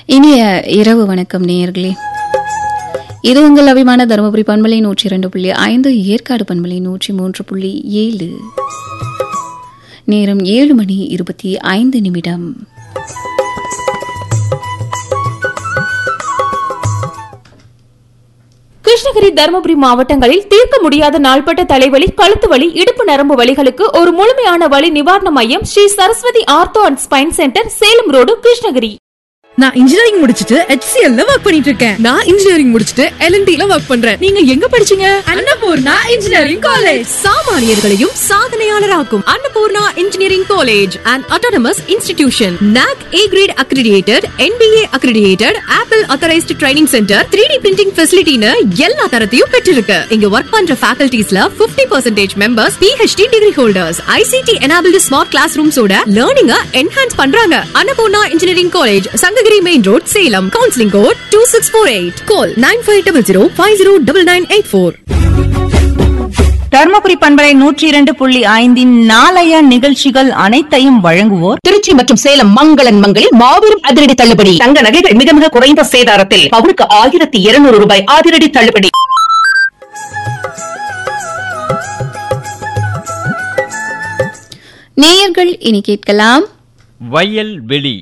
இனிய இரவு வணக்கம் நேயர்களே இது உங்கள் அபிமான தருமபுரி பண்பலை நூற்றி இரண்டு புள்ளி ஐந்து ஏற்காடு பண்பலை நூற்றி மூன்று புள்ளி ஏழு நேரம் ஏழு மணி இருபத்தி ஐந்து நிமிடம் கிருஷ்ணகிரி தருமபுரி மாவட்டங்களில் தீர்க்க முடியாத நாள்பட்ட தலைவலி கழுத்து வலி இடுப்பு நரம்பு வலிகளுக்கு ஒரு முழுமையான வலி நிவாரண மையம் Shri Saraswathi ortho and spine centre Salem road Krishnagiri நான் இன்ஜினியரிங் முடிச்சிட்டு HCL ல ஒர்க் பண்ணிட்டு இருக்கேன் நான் இன்ஜினியரிங் முடிச்சிட்டு LNT ல ஒர்க் பண்றேன் நீங்க எங்க படிச்சீங்க அன்னபூர்ணா இன்ஜினியரிங் காலேஜ் சாமானியர்களையும் சாதனையாளராக்கும் Annapoorna engineering college and autonomous institution NAC A grade accredited NBA accredited Apple authorized training centre 3D printing ஃபெசிலிட்டின்னு எல்லா தரத்தையும் பெற்றிருக்கு இங்க ஒர்க் பண்ற ஃபேக்கல்டிஸ்ல 50% percentage members PhD degree holders ICT enabled smart class ரூம்ஸோட லேர்னிங்க என்ஹான்ஸ் பண்றாங்க Annapoorna engineering college Sankagiri main road Salem counselling code two six four eight call nine five double zero five zero double nine eight four Dharmapuri பண்பலை நூற்றி இரண்டு புள்ளி ஐந்தின் நாளைய நிகழ்ச்சிகள் அனைத்தையும் வழங்குவோர் திருச்சி மற்றும் சேலம் மங்களன் மங்களில் மாபெரும் அதிரடி தள்ளுபடி தங்க நகைகள் மிக மிக குறைந்த சேதாரத்தில் பவுனுக்கு ஆயிரத்தி இருநூறு ரூபாய் அதிரடி தள்ளுபடி நேயர்கள் இனி கேட்கலாம் வயல் வெளி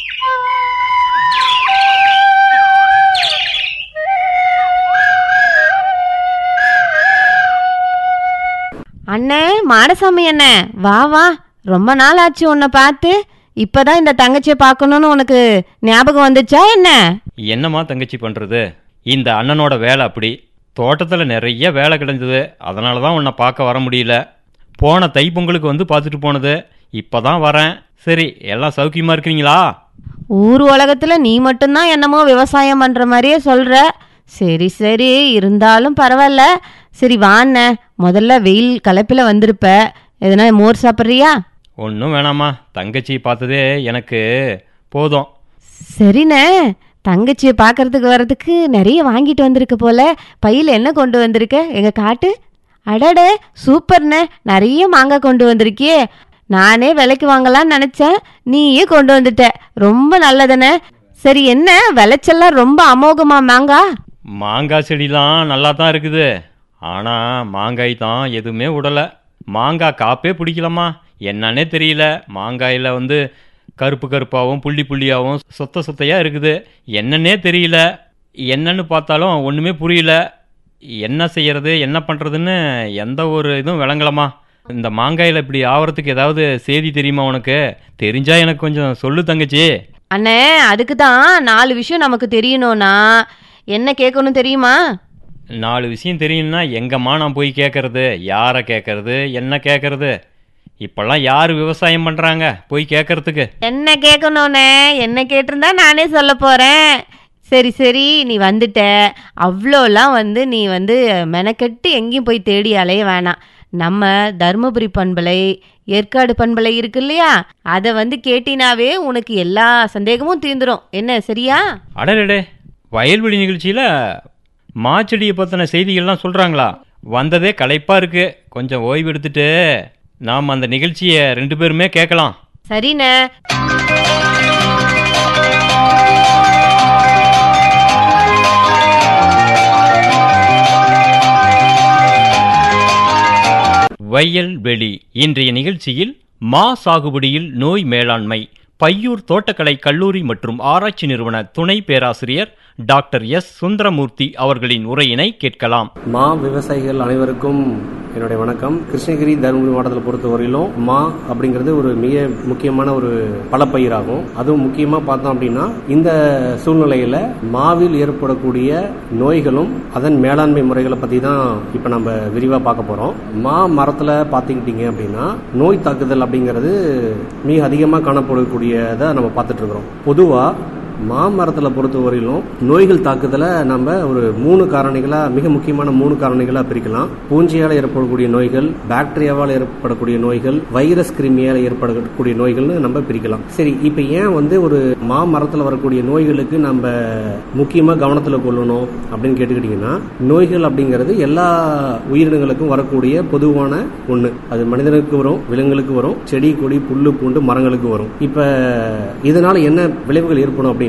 அண்ணே மாடசாமி அண்ணே வா வா ரொம்ப நாள் ஆச்சு உன்னை பார்த்து இப்பதான் இந்த தங்கச்சியை பார்க்கணும்னு உனக்கு ஞாபகம் வந்துச்சா என்ன என்னம்மா தங்கச்சி பண்ணுறது இந்த அண்ணனோட வேலை அப்படி தோட்டத்தில் நிறைய வேலை கிடந்தது அதனால தான் உன்னை பார்க்க வர முடியல போன தைப்பொங்கலுக்கு வந்து பார்த்துட்டு போனது இப்போ தான் வரேன் சரி எல்லாம் சௌக்கியமாக இருக்கிறீங்களா ஊர் உலகத்துல நீ மட்டும்தான் என்னமோ விவசாயம் பண்ற மாதிரியே சொல்ற சரி சரி இருந்தாலும் பரவாயில்ல சரி வாண்ணே முதல்ல வெயில் கலப்பில வந்திருப்ப எதனா மோர் சாப்பிட்றியா ஒன்றும் வேணாம்மா தங்கச்சியை பார்த்ததே எனக்கு போதும் சரிண்ணே தங்கச்சியை பார்க்கறதுக்கு வர்றதுக்கு நிறைய வாங்கிட்டு வந்திருக்க போல பையில் என்ன கொண்டு வந்திருக்க எங்க காட்டு அடடே சூப்பர்ண்ணே நிறைய மாங்காய் கொண்டு வந்திருக்கியே நானே விலைக்கு வாங்கலாம்னு நினச்சேன் நீயே கொண்டு வந்துட்ட ரொம்ப நல்லதுண்ணே சரி என்ன விளைச்செல்லாம் ரொம்ப அமோகமா மாங்காய் மாங்காய் செடிலாம் நல்லா தான் இருக்குது ஆனால் மாங்காய் தான் எதுவுமே விடலை மாங்காய் காப்பே பிடிக்கலம்மா என்னன்னே தெரியல மாங்காயில் வந்து கருப்பு கருப்பாகவும் புள்ளி புள்ளியாகவும் சொத்த சொத்தையாக இருக்குது என்னன்னே தெரியல என்னன்னு பார்த்தாலும் ஒன்றுமே புரியல என்ன செய்யறது என்ன பண்ணுறதுன்னு எந்த ஒரு இதுவும் விளங்கலம்மா இந்த மாங்காயில் இப்படி ஆவறதுக்கு ஏதாவது செய்தி தெரியுமா உனக்கு தெரிஞ்சா எனக்கு கொஞ்சம் சொல்லு தங்கச்சி அண்ணே அதுக்கு தான் நாலு விஷயம் நமக்கு தெரியணும்னா என்ன கேட்கணும் தெரியுமா நாலு விஷயம் தெரியும்னா எங்கம்மா நான் போய் கேட்கறது யாரை கேட்கறது என்ன கேட்கறது இப்பெல்லாம் யார் விவசாயம் பண்ணுறாங்க போய் கேட்கறதுக்கு என்ன கேட்கணும்னே என்ன கேட்டிருந்தா நானே சொல்ல போகிறேன் சரி சரி நீ வந்துட்ட அவ்வளோலாம் வந்து நீ வந்து மெனக்கெட்டு எங்கேயும் போய் தேடி அலைய வேணாம் நம்ம தருமபுரி பண்பலை ஏற்காடு பண்பலை இருக்கு இல்லையா அதை வந்து கேட்டினாவே உனக்கு எல்லா சந்தேகமும் தீர்ந்துரும் என்ன சரியா அடடே வயல்வெளி நிகழ்ச்சியில் மாச்செடியை பற்றின செய்திகள்லாம் சொல்கிறாங்களா வந்ததே களைப்பாக இருக்கு கொஞ்சம் ஓய்வு எடுத்துட்டு நாம் அந்த நிகழ்ச்சியை ரெண்டு பேருமே கேட்கலாம் சரிண்ணே வயல் வெளி இன்றைய நிகழ்ச்சியில் மா சாகுபடியில் நோய் மேலாண்மை பையூர் தோட்டக்கலை கல்லூரி மற்றும் ஆராய்ச்சி நிறுவன துணை பேராசிரியர் டாக்டர் எஸ் சுந்தரமூர்த்தி அவர்களின் உரையினை கேட்கலாம் மா விவசாயிகள் அனைவருக்கும் என்னுடைய வணக்கம் கிருஷ்ணகிரி தருமபுரி மாவட்டத்தில் பொறுத்தவரையிலும் மா அப்படிங்கிறது ஒரு மிக முக்கியமான ஒரு பலப்பயிராகும் அதுவும் முக்கியமாக பார்த்தோம் அப்படின்னா இந்த சூழ்நிலையில் மாவில் ஏற்படக்கூடிய நோய்களும் அதன் மேலாண்மை முறைகளை பற்றி தான் இப்போ நம்ம விரிவாக பார்க்க போகிறோம் மா மரத்தில் பார்த்துக்கிட்டீங்க அப்படின்னா நோய் தாக்குதல் அப்படிங்கிறது மிக அதிகமாக காணப்படக்கூடியதை நம்ம பார்த்துட்டு இருக்கிறோம் பொதுவாக மாமரத்தில் பொறுத்தவரையிலும் நோய்கள் தாக்குதலை நம்ம ஒரு மூணு காரணிகளாக மிக முக்கியமான மூணு காரணிகளாக பிரிக்கலாம் பூஞ்சியால் ஏற்படக்கூடிய நோய்கள் பாக்டீரியாவால் ஏற்படக்கூடிய நோய்கள் வைரஸ் கிருமியால் ஏற்படக்கூடிய நோய்கள்னு நம்ம பிரிக்கலாம் சரி இப்போ ஏன் வந்து ஒரு மாமரத்தில் வரக்கூடிய நோய்களுக்கு நம்ம முக்கியமாக கவனத்தில் கொள்ளணும் அப்படின்னு கேட்டுக்கிட்டிங்கன்னா நோய்கள் அப்படிங்கிறது எல்லா உயிரினங்களுக்கும் வரக்கூடிய பொதுவான ஒன்று அது மனிதனுக்கு வரும் விலங்குகளுக்கு வரும் செடி கொடி புல்லு பூண்டு மரங்களுக்கு வரும் இப்போ இதனால என்ன விளைவுகள் ஏற்படும் அப்படின்னா